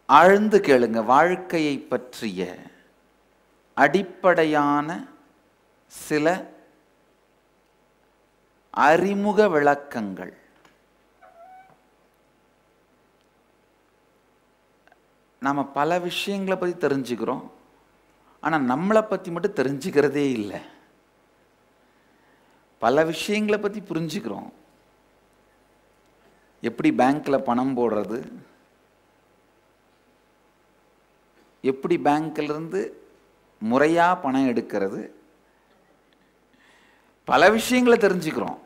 ஆழ்ந்து கேளுங்க வாழ்க்கையை பற்றிய அடிப்படையான சில அறிமுக விளக்கங்கள் நாம் பல விஷயங்களை பற்றி தெரிஞ்சுக்கிறோம் ஆனால் நம்மளை பற்றி மட்டும் தெரிஞ்சுக்கிறதே இல்லை பல விஷயங்களை பற்றி புரிஞ்சுக்கிறோம் எப்படி பேங்க்கில் பணம் போடுறது எப்படி பேங்க்ல இருந்து முறையாக பணம் எடுக்கிறது பல விஷயங்களை தெரிஞ்சுக்கிறோம்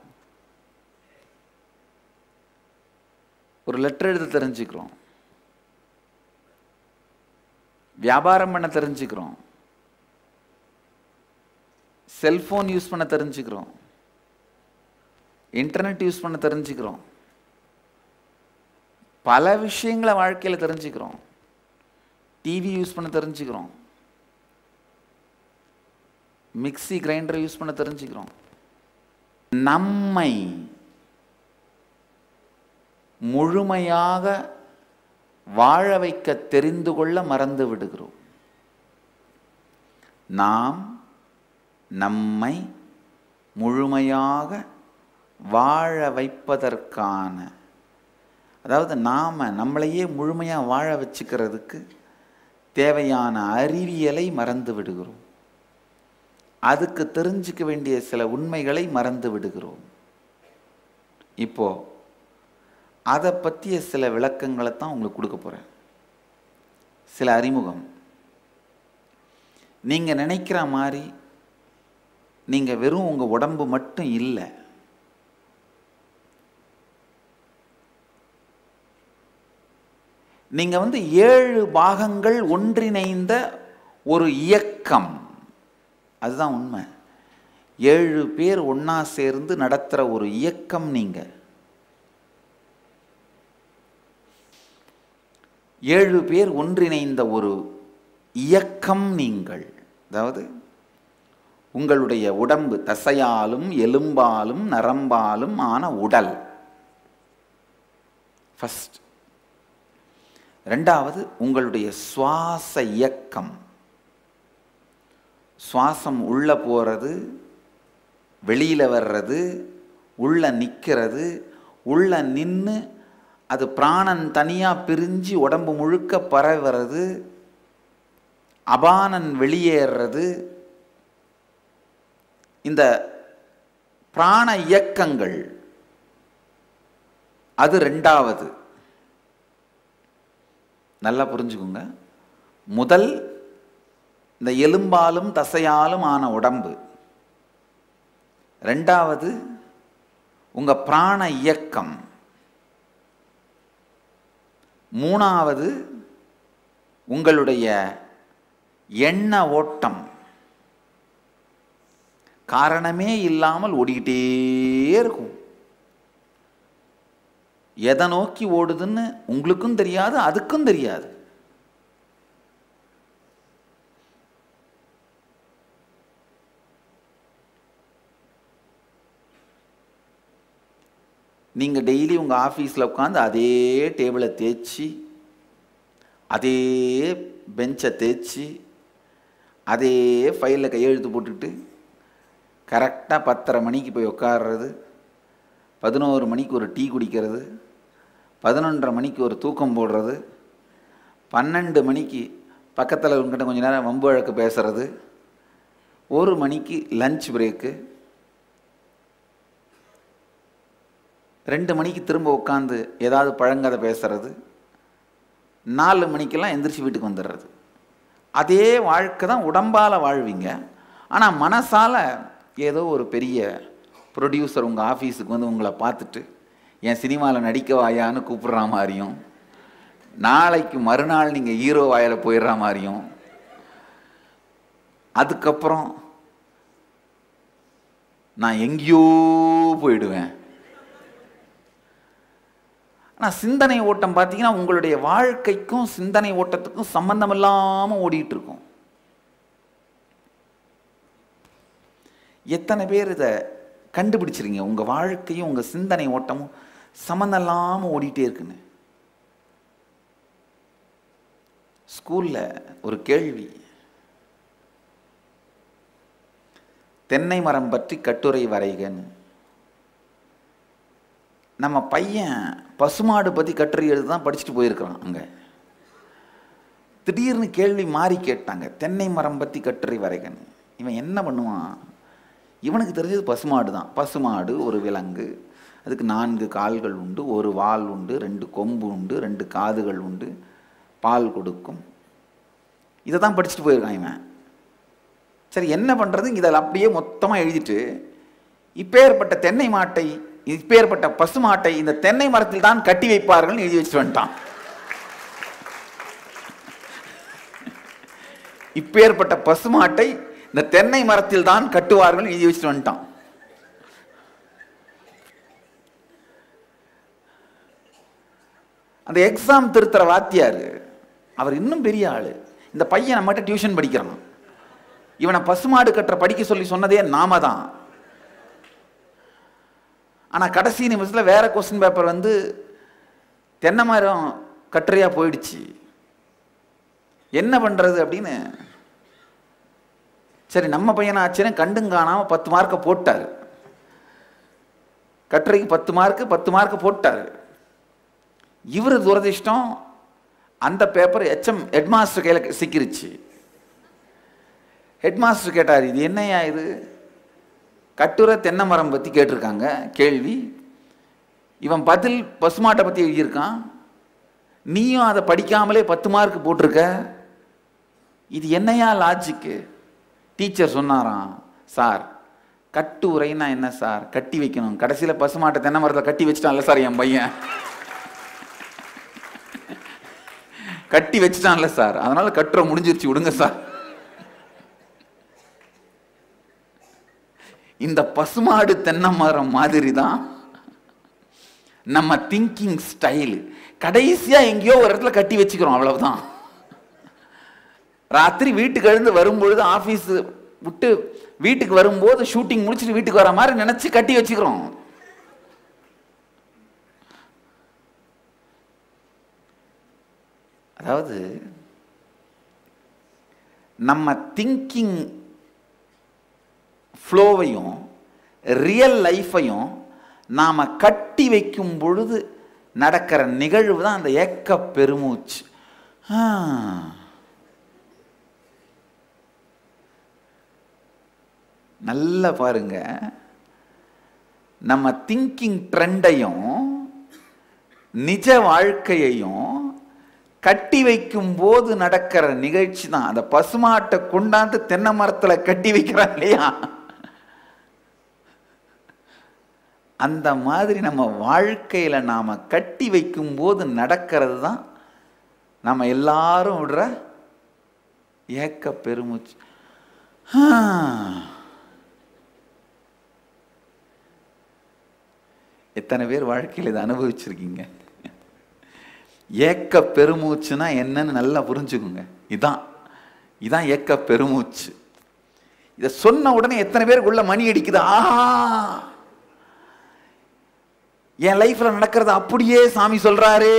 ஒரு லெட்டர் எழுத தெரிஞ்சுக்கிறோம் வியாபாரம் பண்ண தெரிஞ்சுக்கிறோம் செல்போன் யூஸ் பண்ண தெரிஞ்சுக்கிறோம் இன்டர்நெட் யூஸ் பண்ண தெரிஞ்சுக்கிறோம் பல விஷயங்களை வாழ்க்கையில் தெரிஞ்சுக்கிறோம் டிவி யூஸ் பண்ண தெரிஞ்சுக்கிறோம் மிக்ஸி கிரைண்டர் யூஸ் பண்ண தெரிஞ்சுக்கிறோம் நம்மை முழுமையாக வாழ வைக்க தெரிந்து கொள்ள மறந்து விடுகிறோம் நாம் நம்மை முழுமையாக வாழ வைப்பதற்கான அதாவது நாம் நம்மளையே முழுமையாக வாழ வச்சுக்கிறதுக்கு தேவையான அறிவியலை மறந்து விடுகிறோம் அதுக்கு தெரிஞ்சுக்க வேண்டிய சில உண்மைகளை மறந்து விடுகிறோம் இப்போ அதை பற்றிய சில விளக்கங்களை தான் உங்களுக்கு கொடுக்க போகிறேன் சில அறிமுகம் நீங்கள் நினைக்கிற மாதிரி நீங்கள் வெறும் உங்கள் உடம்பு மட்டும் இல்லை நீங்கள் வந்து ஏழு பாகங்கள் ஒன்றிணைந்த ஒரு இயக்கம் அதுதான் உண்மை ஏழு பேர் ஒன்றா சேர்ந்து நடத்துகிற ஒரு இயக்கம் நீங்கள் ஏழு பேர் ஒன்றிணைந்த ஒரு இயக்கம் நீங்கள் அதாவது உங்களுடைய உடம்பு தசையாலும் எலும்பாலும் நரம்பாலும் ஆன உடல் ஃபஸ்ட் ரெண்டாவது உங்களுடைய சுவாச இயக்கம் சுவாசம் உள்ள போகிறது வெளியில் வர்றது உள்ள நிற்கிறது உள்ள நின்று அது பிராணன் தனியாக பிரிஞ்சு உடம்பு முழுக்க பரவுறது அபானன் வெளியேறது இந்த பிராண இயக்கங்கள் அது ரெண்டாவது நல்லா புரிஞ்சுக்குங்க முதல் இந்த எலும்பாலும் தசையாலும் ஆன உடம்பு ரெண்டாவது உங்க பிராண இயக்கம் மூணாவது உங்களுடைய எண்ண ஓட்டம் காரணமே இல்லாமல் ஓடிக்கிட்டே இருக்கும் எதை நோக்கி ஓடுதுன்னு உங்களுக்கும் தெரியாது அதுக்கும் தெரியாது நீங்கள் டெய்லி உங்கள் ஆஃபீஸில் உட்காந்து அதே டேபிளை தேய்ச்சி அதே பெஞ்சை தேய்ச்சி அதே ஃபைலில் கையெழுத்து போட்டுக்கிட்டு கரெக்டாக பத்தரை மணிக்கு போய் உட்கார்றது பதினோரு மணிக்கு ஒரு டீ குடிக்கிறது பதினொன்றரை மணிக்கு ஒரு தூக்கம் போடுறது பன்னெண்டு மணிக்கு பக்கத்தில் உங்ககிட்ட கொஞ்ச நேரம் வம்பு வழக்கு பேசுறது ஒரு மணிக்கு லஞ்ச் பிரேக்கு ரெண்டு மணிக்கு திரும்ப உட்காந்து ஏதாவது பழங்கதை பேசுறது நாலு மணிக்கெல்லாம் எந்திரிச்சு வீட்டுக்கு வந்துடுறது அதே வாழ்க்கை தான் உடம்பால் வாழ்வீங்க ஆனால் மனசால் ஏதோ ஒரு பெரிய ப்ரொடியூசர் உங்கள் ஆஃபீஸுக்கு வந்து உங்களை பார்த்துட்டு என் சினிமாவில் நடிக்க வாயான்னு கூப்பிடுற மாதிரியும் நாளைக்கு மறுநாள் நீங்கள் ஹீரோ வாயில் போயிடுற மாதிரியும் அதுக்கப்புறம் நான் எங்கேயோ போயிடுவேன் ஆனால் சிந்தனை ஓட்டம் பார்த்தீங்கன்னா உங்களுடைய வாழ்க்கைக்கும் சிந்தனை ஓட்டத்துக்கும் சம்பந்தம் இல்லாமல் ஓடிட்டு இருக்கும் எத்தனை பேர் இதை கண்டுபிடிச்சிருங்க உங்கள் வாழ்க்கையும் உங்கள் சிந்தனை ஓட்டமும் சம்மந்தம் இல்லாமல் ஓடிட்டே இருக்குன்னு ஸ்கூலில் ஒரு கேள்வி தென்னை மரம் பற்றி கட்டுரை வரைகன்னு நம்ம பையன் பசுமாடு பற்றி கட்டுரை எழுதி தான் படிச்சுட்டு போயிருக்கிறான் அங்கே திடீர்னு கேள்வி மாறி கேட்டாங்க தென்னை மரம் பற்றி கட்டுரை வரைகன்னு இவன் என்ன பண்ணுவான் இவனுக்கு தெரிஞ்சது பசுமாடு தான் பசுமாடு ஒரு விலங்கு அதுக்கு நான்கு கால்கள் உண்டு ஒரு வால் உண்டு ரெண்டு கொம்பு உண்டு ரெண்டு காதுகள் உண்டு பால் கொடுக்கும் இதை தான் படிச்சுட்டு போயிருக்கான் இவன் சரி என்ன பண்ணுறது இதில் அப்படியே மொத்தமாக எழுதிட்டு இப்பேற்பட்ட தென்னை மாட்டை இப்பேற்பட்ட பசு மாட்டை இந்த தென்னை மரத்தில் தான் கட்டி வைப்பார்கள் எழுதி வச்சுட்டு வந்துட்டான் இப்பேற்பட்ட பசுமாட்டை இந்த தென்னை மரத்தில் தான் கட்டுவார்கள் எழுதி வச்சுட்டு வந்துட்டான் அந்த எக்ஸாம் திருத்துற வாத்தியார் அவர் இன்னும் பெரிய ஆளு இந்த பையன் நம்மகிட்ட டியூஷன் படிக்கிறான் இவனை பசுமாடு கட்டுற படிக்க சொல்லி சொன்னதே நாம தான் ஆனால் கடைசி நிமிஷத்தில் வேற கொஸ்டின் பேப்பர் வந்து தென்னை மரம் கட்டுரையாக போயிடுச்சு என்ன பண்ணுறது அப்படின்னு சரி நம்ம பையனை ஆச்சுன்னு கண்டும் காணாமல் பத்து மார்க்கை போட்டார் கட்டுரைக்கு பத்து மார்க்கு பத்து மார்க்கு போட்டார் இவர் துரதிர்ஷ்டம் அந்த பேப்பர் எச்எம் ஹெட்மாஸ்டர் கையில் சிக்கிருச்சு ஹெட்மாஸ்டர் கேட்டார் இது என்னையா இது கட்டுரை தென்னை மரம் பற்றி கேட்டிருக்காங்க கேள்வி இவன் பதில் பசுமாட்டை பற்றி எழுதியிருக்கான் நீயும் அதை படிக்காமலே பத்து மார்க் போட்டிருக்க இது என்னையா லாஜிக்கு டீச்சர் சொன்னாராம் சார் கட்டுரைன்னா என்ன சார் கட்டி வைக்கணும் கடைசியில் பசுமாட்டை தென்னை மரத்தில் கட்டி வச்சுட்டான்ல சார் என் பையன் கட்டி வச்சுட்டான்ல சார் அதனால கட்டுரை முடிஞ்சிருச்சு விடுங்க சார் இந்த பசுமாடு தென்னை மரம் மாதிரி தான் நம்ம திங்கிங் ஸ்டைல் கடைசியா எங்கேயோ ஒரு இடத்துல கட்டி வச்சுக்கிறோம் அவ்வளவுதான் ராத்திரி வீட்டுக்கு எழுந்து வரும்பொழுது ஆஃபீஸ் விட்டு வீட்டுக்கு வரும்போது ஷூட்டிங் முடிச்சுட்டு வீட்டுக்கு வர மாதிரி நினைச்சு கட்டி வச்சுக்கிறோம் அதாவது நம்ம திங்கிங் ஃப்ளோவையும் ரியல் லைஃப்பையும் நாம் கட்டி வைக்கும் பொழுது நடக்கிற நிகழ்வு தான் அந்த ஏக்க பெருமூச்சு ஆ. நல்லா பாருங்க நம்ம திங்கிங் ட்ரெண்டையும் நிஜ வாழ்க்கையையும் கட்டி வைக்கும் போது நடக்கிற நிகழ்ச்சி தான் அந்த பசுமாட்டை கொண்டாந்து தென்னை மரத்துல கட்டி வைக்கிறான் இல்லையா அந்த மாதிரி நம்ம வாழ்க்கையில நாம கட்டி வைக்கும் போது நடக்கிறது தான் நம்ம எல்லாரும் விடுற ஏக்க பெருமூச்சு ஆ. எத்தனை பேர் வாழ்க்கையில் இதை அனுபவிச்சிருக்கீங்க ஏக்க பெருமூச்சுனா என்னன்னு நல்லா புரிஞ்சுக்குங்க இதான் இதான் ஏக்க பெருமூச்சு இதை சொன்ன உடனே எத்தனை பேருக்குள்ள மணி அடிக்குது ஆஹா என் லைஃப்ல நடக்கிறது அப்படியே சாமி சொல்றாரே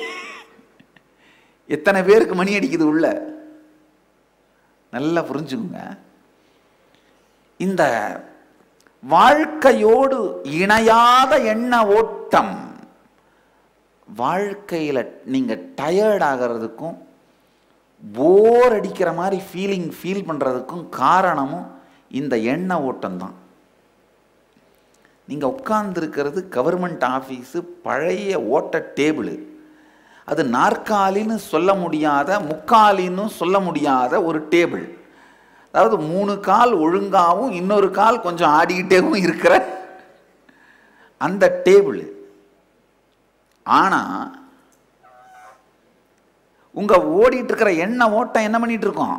எத்தனை பேருக்கு மணி அடிக்குது உள்ள நல்லா புரிஞ்சுக்குங்க இந்த வாழ்க்கையோடு இணையாத எண்ண ஓட்டம் வாழ்க்கையில் நீங்கள் டயர்ட் ஆகிறதுக்கும் போர் அடிக்கிற மாதிரி ஃபீலிங் ஃபீல் பண்ணுறதுக்கும் காரணமும் இந்த எண்ண ஓட்டம் தான் நீங்கள் உட்கார்ந்துருக்கிறது கவர்மெண்ட் ஆஃபீஸு பழைய ஓட்ட டேபிள் அது நாற்காலின்னு சொல்ல முடியாத முக்காலின்னு சொல்ல முடியாத ஒரு டேபிள் அதாவது மூணு கால் ஒழுங்காகவும் இன்னொரு கால் கொஞ்சம் ஆடிக்கிட்டேவும் இருக்கிற அந்த டேபிள் ஆனா உங்க ஓடிட்டு இருக்கிற எண்ணெய் ஓட்டம் என்ன பண்ணிட்டு இருக்கோம்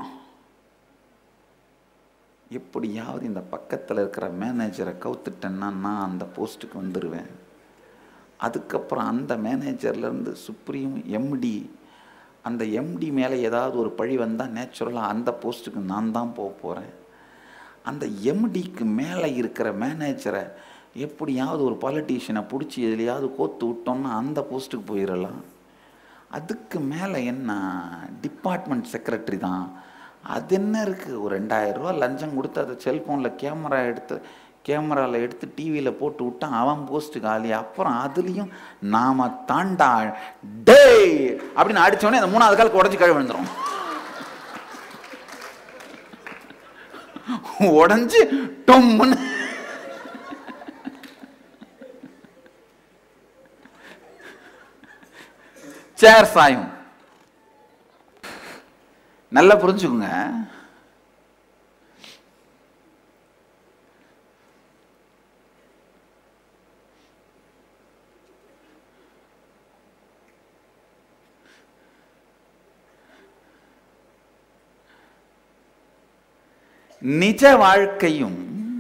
எப்படியாவது இந்த பக்கத்தில் இருக்கிற மேனேஜரை கவுத்துட்டேன்னா நான் அந்த போஸ்ட்டுக்கு வந்துடுவேன் அதுக்கப்புறம் அந்த மேனேஜர்லேருந்து சுப்ரீம் எம்டி அந்த எம்டி மேலே ஏதாவது ஒரு பழி வந்தால் நேச்சுரலாக அந்த போஸ்ட்டுக்கு நான் தான் போக போகிறேன் அந்த எம்டிக்கு மேலே இருக்கிற மேனேஜரை எப்படியாவது ஒரு பாலிட்டிஷியனை பிடிச்சி எதுலையாவது கோத்து விட்டோம்னா அந்த போஸ்ட்டுக்கு போயிடலாம் அதுக்கு மேலே என்ன டிபார்ட்மெண்ட் செக்ரட்டரி தான் அது என்ன இருக்குது ஒரு ரெண்டாயிரம் ரூபா லஞ்சம் கொடுத்து அதை செல்ஃபோனில் கேமரா எடுத்து கேமராவில் எடுத்து டிவியில் போட்டு விட்டான் அவன் போஸ்ட்டு காலி அப்புறம் அதுலேயும் நாம தாண்டா டேய் அப்படின்னு அடித்தோடனே அந்த மூணாவது காலுக்கு உடஞ்சி கழுவி விழுந்துரும் உடஞ்சி டொம்முன்னு சேர் சாயும் நல்லா புரிஞ்சுக்குங்க நிஜ வாழ்க்கையும்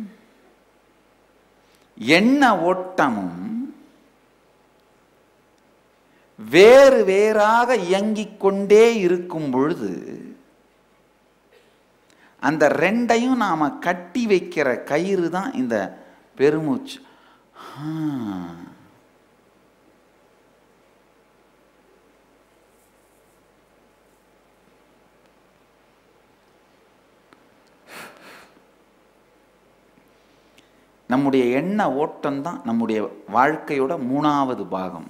எண்ண ஓட்டமும் வேறு வேறாக இயங்கிக் கொண்டே இருக்கும் பொழுது அந்த ரெண்டையும் நாம கட்டி வைக்கிற கயிறு தான் இந்த பெருமூச்சு ஆ. நம்முடைய எண்ண ஓட்டம் தான் நம்முடைய வாழ்க்கையோட மூணாவது பாகம்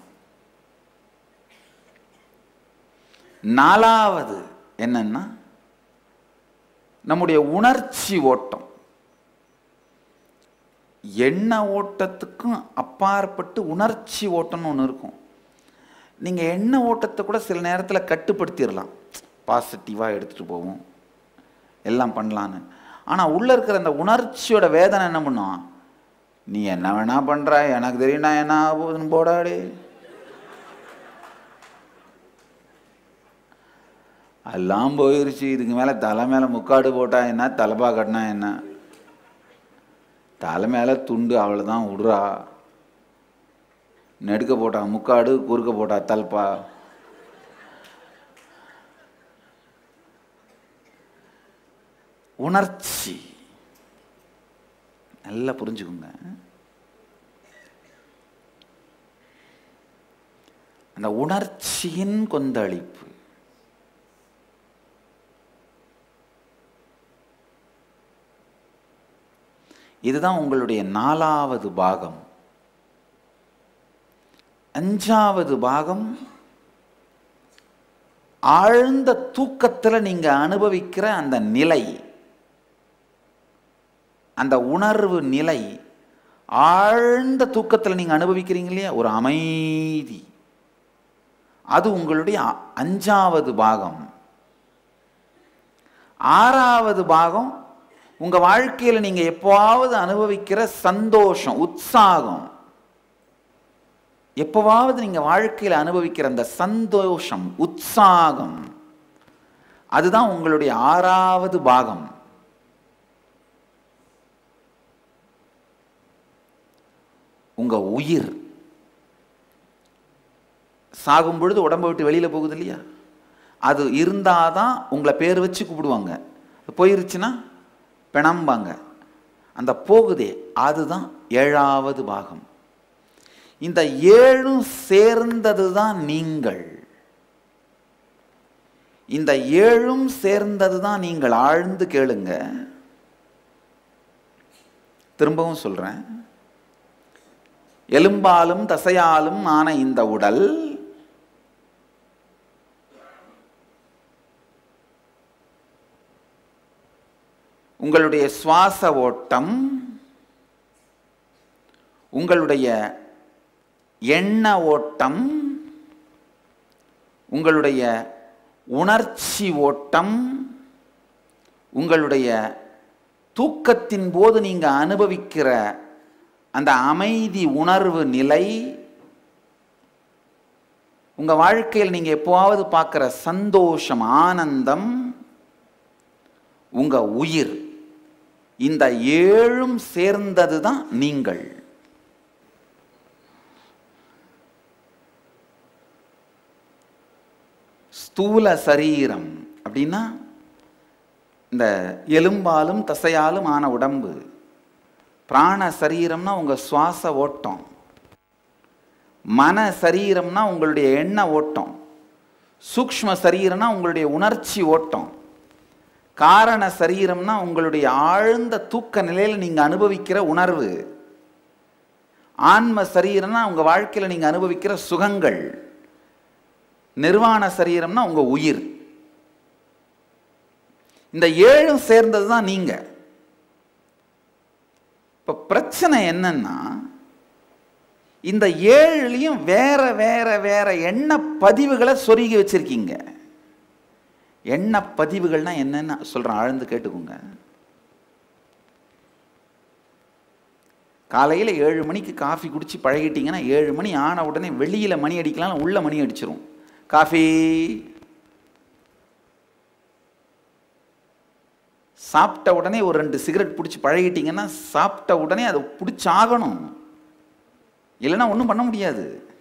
நாலாவது என்னன்னா நம்முடைய உணர்ச்சி ஓட்டம் எண்ண ஓட்டத்துக்கும் அப்பாற்பட்டு உணர்ச்சி ஓட்டம்னு ஒன்று இருக்கும் நீங்கள் எண்ண ஓட்டத்தை கூட சில நேரத்தில் கட்டுப்படுத்திடலாம் பாசிட்டிவாக எடுத்துகிட்டு போவோம் எல்லாம் பண்ணலான்னு ஆனால் உள்ளே இருக்கிற அந்த உணர்ச்சியோட வேதனை என்ன பண்ணும் நீ என்ன வேணா பண்ணுற எனக்கு தெரியும் நான் என்ன ஆக போகுதுன்னு போடாடே எல்லாம் போயிருச்சு இதுக்கு மேலே தலை மேலே முக்காடு போட்டா என்ன தலைப்பா கட்டினா என்ன தலை மேலே துண்டு அவ்வளோதான் விடுறா நெடுக்க போட்டா முக்காடு குறுக்க போட்டா தல்பா உணர்ச்சி நல்லா புரிஞ்சுக்குங்க அந்த உணர்ச்சியின் கொந்தளிப்பு இதுதான் உங்களுடைய நாலாவது பாகம் அஞ்சாவது பாகம் ஆழ்ந்த தூக்கத்தில் நீங்க அனுபவிக்கிற அந்த நிலை அந்த உணர்வு நிலை ஆழ்ந்த தூக்கத்தில் நீங்க அனுபவிக்கிறீங்க இல்லையா ஒரு அமைதி அது உங்களுடைய அ- அஞ்சாவது பாகம் ஆறாவது பாகம் உங்க வாழ்க்கையில நீங்க எப்போவாவது அனுபவிக்கிற சந்தோஷம் உற்சாகம் எப்போவாவது நீங்க வாழ்க்கையில அனுபவிக்கிற அந்த சந்தோஷம் உற்சாகம் அதுதான் உங்களுடைய ஆறாவது பாகம் உங்க உயிர் சாகும் பொழுது உடம்பை விட்டு வெளியில போகுது இல்லையா அது இருந்தாதான் உங்களை பேர் வச்சு கூப்பிடுவாங்க போயிருச்சுன்னா பிணம்பாங்க அந்த போகுதே அதுதான் ஏழாவது பாகம் இந்த ஏழும் சேர்ந்தது தான் நீங்கள் இந்த ஏழும் சேர்ந்தது தான் நீங்கள் ஆழ்ந்து கேளுங்க திரும்பவும் சொல்றேன் எலும்பாலும் தசையாலும் ஆன இந்த உடல் உங்களுடைய சுவாச ஓட்டம் உங்களுடைய எண்ண ஓட்டம் உங்களுடைய உணர்ச்சி ஓட்டம் உங்களுடைய தூக்கத்தின் போது நீங்க அனுபவிக்கிற அந்த அமைதி உணர்வு நிலை உங்க வாழ்க்கையில் நீங்க எப்போவாவது பார்க்கிற சந்தோஷம் ஆனந்தம் உங்க உயிர் இந்த ஏழும் சேர்ந்தது தான் நீங்கள் ஸ்தூல சரீரம் அப்படின்னா இந்த எலும்பாலும் தசையாலும் ஆன உடம்பு பிராண சரீரம்னா உங்க சுவாச ஓட்டம் மன சரீரம்னா உங்களுடைய எண்ண ஓட்டம் சூக்ஷ்ம சரீரம்னா உங்களுடைய உணர்ச்சி ஓட்டம் காரண சரீரம்னா உங்களுடைய ஆழ்ந்த தூக்க நிலையில் நீங்க அனுபவிக்கிற உணர்வு ஆன்ம சரீரம்னா உங்க வாழ்க்கையில நீங்க அனுபவிக்கிற சுகங்கள் நிர்வாண சரீரம்னா உங்க உயிர் இந்த ஏழும் சேர்ந்தது தான் நீங்க இப்ப பிரச்சனை என்னன்னா இந்த ஏழுலையும் வேற வேற வேற எண்ண பதிவுகளை சொருகி வச்சிருக்கீங்க எண்ண பதிவுகள்னா என்னன்னு சொல்றேன் ஆழ்ந்து கேட்டுக்கோங்க காலையில் ஏழு மணிக்கு காஃபி குடிச்சு பழகிட்டீங்கன்னா ஏழு மணி ஆன உடனே வெளியில் மணி அடிக்கலாம் உள்ள மணி அடிச்சிரும் காஃபி சாப்பிட்ட உடனே ஒரு ரெண்டு சிகரெட் பிடிச்சி பழகிட்டீங்கன்னா சாப்பிட்ட உடனே அதை பிடிச்சாகணும் இல்லைன்னா ஒன்றும் பண்ண முடியாது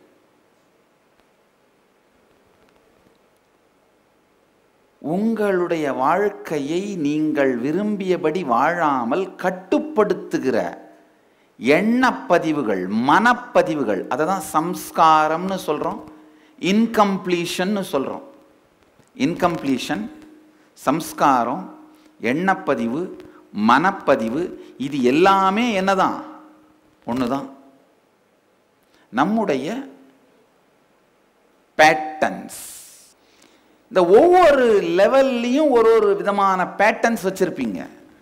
உங்களுடைய வாழ்க்கையை நீங்கள் விரும்பியபடி வாழாமல் கட்டுப்படுத்துகிற எண்ணப்பதிவுகள் மனப்பதிவுகள் அதை தான் சம்ஸ்காரம்னு சொல்கிறோம் இன்கம்ப்ளீஷன்னு சொல்கிறோம் இன்கம்ப்ளீஷன் சம்ஸ்காரம் எண்ணப்பதிவு மனப்பதிவு இது எல்லாமே என்னதான் ஒன்று தான் நம்முடைய பேட்டன்ஸ் இந்த ஒவ்வொரு லெவல்லையும் ஒரு ஒரு விதமான பேட்டர்ன்ஸ் வச்சிருப்பீங்க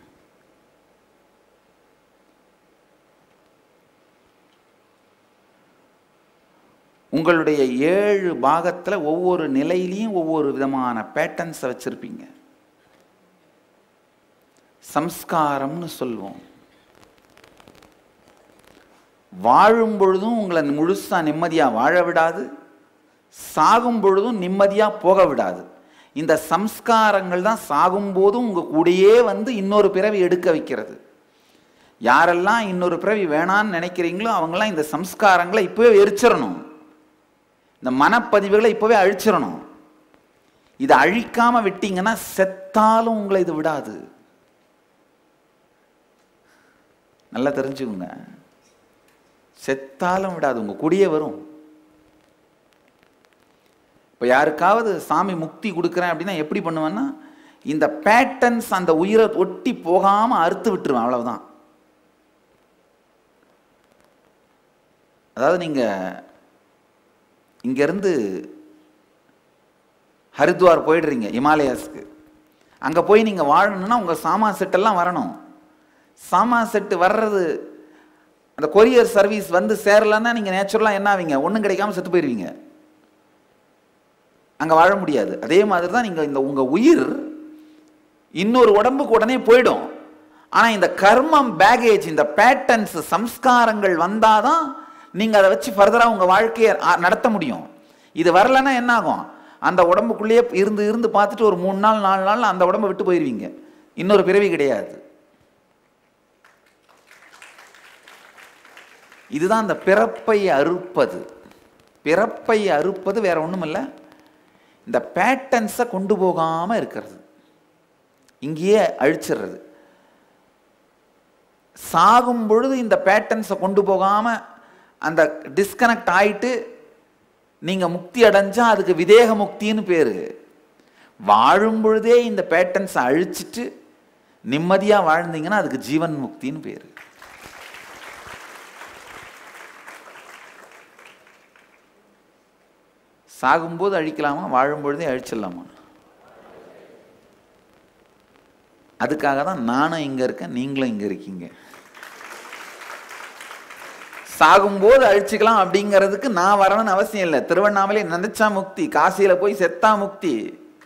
உங்களுடைய ஏழு பாகத்தில் ஒவ்வொரு நிலையிலையும் ஒவ்வொரு விதமான பேட்டர்ன்ஸை வச்சிருப்பீங்க சம்ஸ்காரம்னு சொல்லுவோம் வாழும் பொழுதும் உங்களை முழுசா நிம்மதியா வாழ விடாது சாகும் பொழுதும் நிம்மதியா போக விடாது இந்த சம்ஸ்காரங்கள் தான் சாகும் போதும் உங்க கூடயே வந்து இன்னொரு பிறவி எடுக்க வைக்கிறது யாரெல்லாம் இன்னொரு பிறவி வேணான்னு நினைக்கிறீங்களோ அவங்கெல்லாம் இந்த சம்ஸ்காரங்களை இப்பவே எரிச்சிடணும் இந்த மனப்பதிவுகளை இப்பவே அழிச்சிடணும் இதை அழிக்காம விட்டீங்கன்னா செத்தாலும் உங்களை இது விடாது நல்லா தெரிஞ்சுக்குங்க செத்தாலும் விடாது உங்க கூடயே வரும் இப்போ யாருக்காவது சாமி முக்தி கொடுக்குறேன் அப்படின்னா எப்படி பண்ணுவேன்னா இந்த பேட்டர்ன்ஸ் அந்த உயிரை ஒட்டி போகாம அறுத்து விட்டுருவேன் அவ்வளவுதான் அதாவது நீங்க இங்கேருந்து ஹரித்வார் போயிடுறீங்க இமாலயாஸ்க்கு அங்கே போய் நீங்கள் வாழணும்னா உங்கள் சாமா செட்டெல்லாம் வரணும் சாமா செட்டு வர்றது அந்த கொரியர் சர்வீஸ் வந்து சேரலன்னா நீங்கள் நேச்சுரலாக என்ன ஆவீங்க ஒன்றும் கிடைக்காம செத்து போயிடுவீங்க அங்கே வாழ முடியாது அதே மாதிரி தான் நீங்கள் இந்த உங்கள் உயிர் இன்னொரு உடம்புக்கு உடனே போயிடும் ஆனால் இந்த கர்மம் பேகேஜ் இந்த பேட்டர்ன்ஸ் சம்ஸ்காரங்கள் வந்தாதான் நீங்கள் அதை வச்சு ஃபர்தராக உங்கள் வாழ்க்கையை ஆ- நடத்த முடியும் இது வரலன்னா என்ன ஆகும் அந்த உடம்புக்குள்ளேயே இருந்து இருந்து பார்த்துட்டு ஒரு மூணு நாள் நாலு நாள் அந்த உடம்பை விட்டு போயிடுவீங்க இன்னொரு பிறவி கிடையாது இதுதான் அந்த பிறப்பை அறுப்பது பிறப்பை அறுப்பது வேற ஒண்ணும் இல்ல இந்த பேட்டன்ஸை கொண்டு போகாம இருக்கிறது இங்கேயே அழிச்சிடுறது சாகும் பொழுது இந்த பேட்டன்ஸை கொண்டு போகாம அந்த டிஸ்கனெக்ட் ஆயிட்டு நீங்க முக்தி அடைஞ்சா அதுக்கு விதேக முக்தின்னு பேரு வாழும் பொழுதே இந்த பேட்டன்ஸை அழிச்சிட்டு நிம்மதியா வாழ்ந்தீங்கன்னா அதுக்கு ஜீவன் முக்தின்னு பேரு சாகும்போது அழிக்கலாமா வாழும் பொழுதே அழிச்சிடலாமா அதுக்காக தான் நானும் இங்க இருக்கேன் நீங்களும் இங்க இருக்கீங்க சாகும்போது அழிச்சுக்கலாம் அப்படிங்கிறதுக்கு நான் வரணும்னு அவசியம் இல்லை திருவண்ணாமலை நினைச்சா முக்தி காசியில போய் செத்தா முக்தி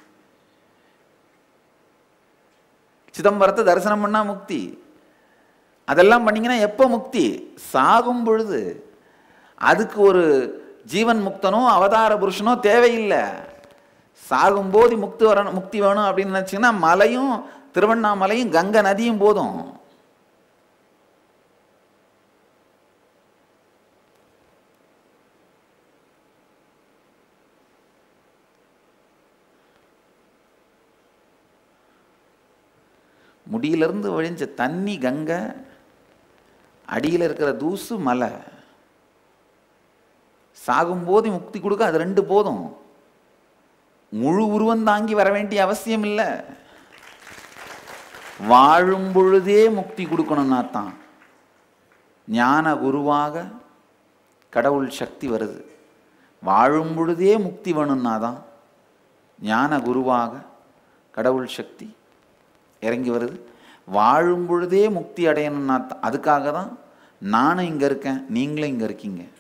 சிதம்பரத்தை தரிசனம் பண்ணா முக்தி அதெல்லாம் பண்ணீங்கன்னா எப்போ முக்தி சாகும் பொழுது அதுக்கு ஒரு ஜீவன் முக்தனோ அவதார புருஷனோ தேவையில்லை சாகும்போது முக்தி வரணும் முக்தி வேணும் அப்படின்னு நினைச்சீங்கன்னா மலையும் திருவண்ணாமலையும் கங்கை நதியும் போதும் முடியிலிருந்து வழிஞ்ச தண்ணி கங்கை அடியில் இருக்கிற தூசு மலை சாகும்போது முக்தி கொடுக்க அது ரெண்டு போதும் முழு உருவம் தாங்கி வர வேண்டிய அவசியம் இல்லை வாழும் பொழுதே முக்தி கொடுக்கணும்னா தான் ஞான குருவாக கடவுள் சக்தி வருது வாழும் பொழுதே முக்தி வேணும்னா தான் ஞான குருவாக கடவுள் சக்தி இறங்கி வருது வாழும் பொழுதே முக்தி அடையணும்னா தான் அதுக்காக தான் நானும் இங்கே இருக்கேன் நீங்களும் இங்கே இருக்கீங்க